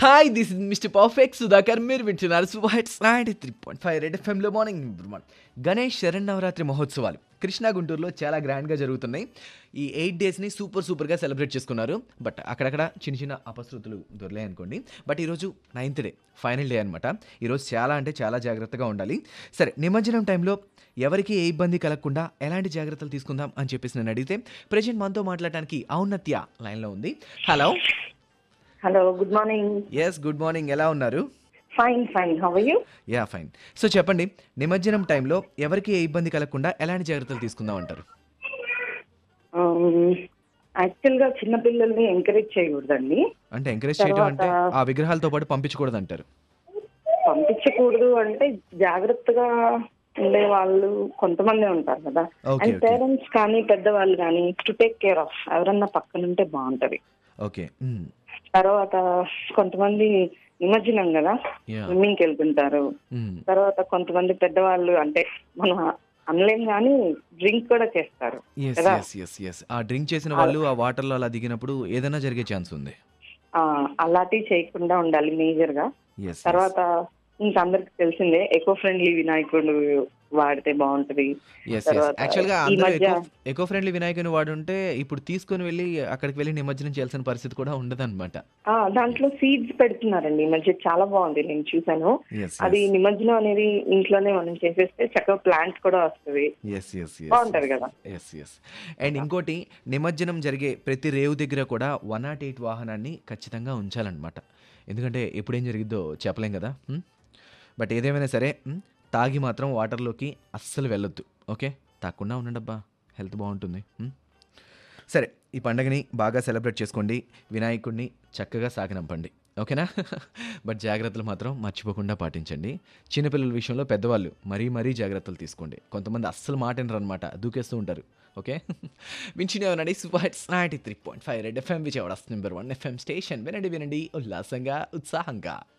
Hi this is mister perfect Sudhakar మీరు వింటున్నారు సుహాట్స్ ninety three point five red ఎఫ్ఎంలో మార్నింగ్ గణేష్ శరణవరాత్రి మహోత్సవాలు కృష్ణా గుంటూరులో చాలా గ్రాండ్గా జరుగుతున్నాయి ఈ ఎయిట్ డేస్ని సూపర్ సూపర్గా సెలబ్రేట్ చేసుకున్నారు బట్ అక్కడక్కడ చిన్న చిన్న అపశృతులు దొరలాయి అనుకోండి బట్ ఈరోజు నైన్త్ డే ఫైనల్ డే అనమాట ఈరోజు చాలా అంటే చాలా జాగ్రత్తగా ఉండాలి సరే నిమజ్జనం టైంలో ఎవరికి ఏ ఇబ్బంది కలగకుండా ఎలాంటి జాగ్రత్తలు తీసుకుందాం అని చెప్పేసి నేను అడిగితే ప్రజెంట్ మనతో మాట్లాడటానికి ఔన్నత్య లైన్లో ఉంది hello hello good morning yes good morning ఎలా ఉన్నారు fine fine how are you ya fine so చెప్పండి నిమజ్జనం టైంలో ఎవరికి ఏ ఇబ్బంది కలగకుండా ఎలాంటి జాగ్రత్తలు తీసుకుందాం అంటారు యాక్చువల్ గా చిన్న పిల్లల్ని ఎంకరేజ్ చేయకూడదండి అంటే ఎంకరేజ్ చేయడం అంటే తర్వాత- ఆ విగ్రహాలతో పాటు పంపించకూడదు అంటారు పంపించకూడదు అంటే జాగ్రత్తగా ఉండే వాళ్ళు కొంతమంది ఉంటారు కదా Okay, అండ్ okay. పేరెంట్స్ కానీ పెద్దవాళ్ళు కానీ టు టేక్ కేర్ ఆఫ్ ఎవరన్నా పక్కనుంటే బాగుంటది ఓకే తర్వాత కొంతమంది నిమజ్జనం కదా యా స్విమ్మింగ్కి వెళ్తుంటారు తర్వాత కొంతమంది పెద్దవాళ్ళు అంటే మనం అనలేం కానీ డ్రింక్ కూడా చేస్తారు ఎస్ కదా ఎస్ ఎస్ ఎస్ ఆ డ్రింక్ చేసిన వాళ్ళు ఆ వాటర్లో అలా దిగినప్పుడు ఏదైనా జరిగే ఛాన్స్ ఉంది ఆ, అలాంటివి చేయకుండా ఉండాలి మేజర్ గా ఎస్ తర్వాత ఇంకా అందరికి తెలిసిందే ఎకో ఫ్రెండ్లీ వినాయకుడు వాడితే బాగుంటది ఎస్ ఎస్ తర్వాత యాక్చువల్గా ఈ అందరూ మధ్య- ఎకో ఎకో ఫ్రెండ్లీ వినాయకుని వాడుంటే ఇప్పుడు తీసుకొని వెళ్ళి అక్కడికి వెళ్ళి నిమజ్జనం చేయాల్సిన పరిస్థితి కూడా ఉండదన్నమాట ఆ, దాంట్లో సీడ్స్ పెడుతున్నారండి ఈ మధ్య చాలా బాగుంది నేను చూసాను ఎస్ అది నిమజ్జనం అనేది ఇంట్లోనే మనం చేసేస్తే చక్కగా ప్లాంట్ కూడా వస్తుంది ఎస్ ఎస్ బాగుంటది కదా ఎస్ ఎస్ అండ్ ఇంకోటి నిమజ్జనం జరిగే ప్రతి రేవు దగ్గర కూడా వన్ నాట్ ఎయిట్ వాహనాన్ని ఖచ్చితంగా ఉంచాలన్నమాట ఎందుకంటే ఎప్పుడేం జరిగిద్దో చెప్పలేం కదా హ్మ్? బట్ ఏదేమైనా సరే హ్మ్, తాగి మాత్రం వాటర్లోకి అస్సలు వెళ్ళొద్దు ఓకే తాకుండా ఉండండబ్బా హెల్త్ బాగుంటుంది హ్మ్? సరే ఈ పండగని బాగా సెలబ్రేట్ చేసుకోండి వినాయకుడిని చక్కగా సాగనంపండి ఓకేనా బట్ జాగ్రత్తలు మాత్రం మర్చిపోకుండా పాటించండి చిన్నపిల్లల విషయంలో పెద్దవాళ్ళు మరీ మరీ జాగ్రత్తలు తీసుకోండి కొంతమంది అస్సలు మాట అనమాట దూకేస్తూ ఉంటారు ఓకే వించినే ఉన్నాడు super hits ninety three point five red FM Vijayawada number one FM station వినండి వినండి ఉల్లాసంగా ఉత్సాహంగా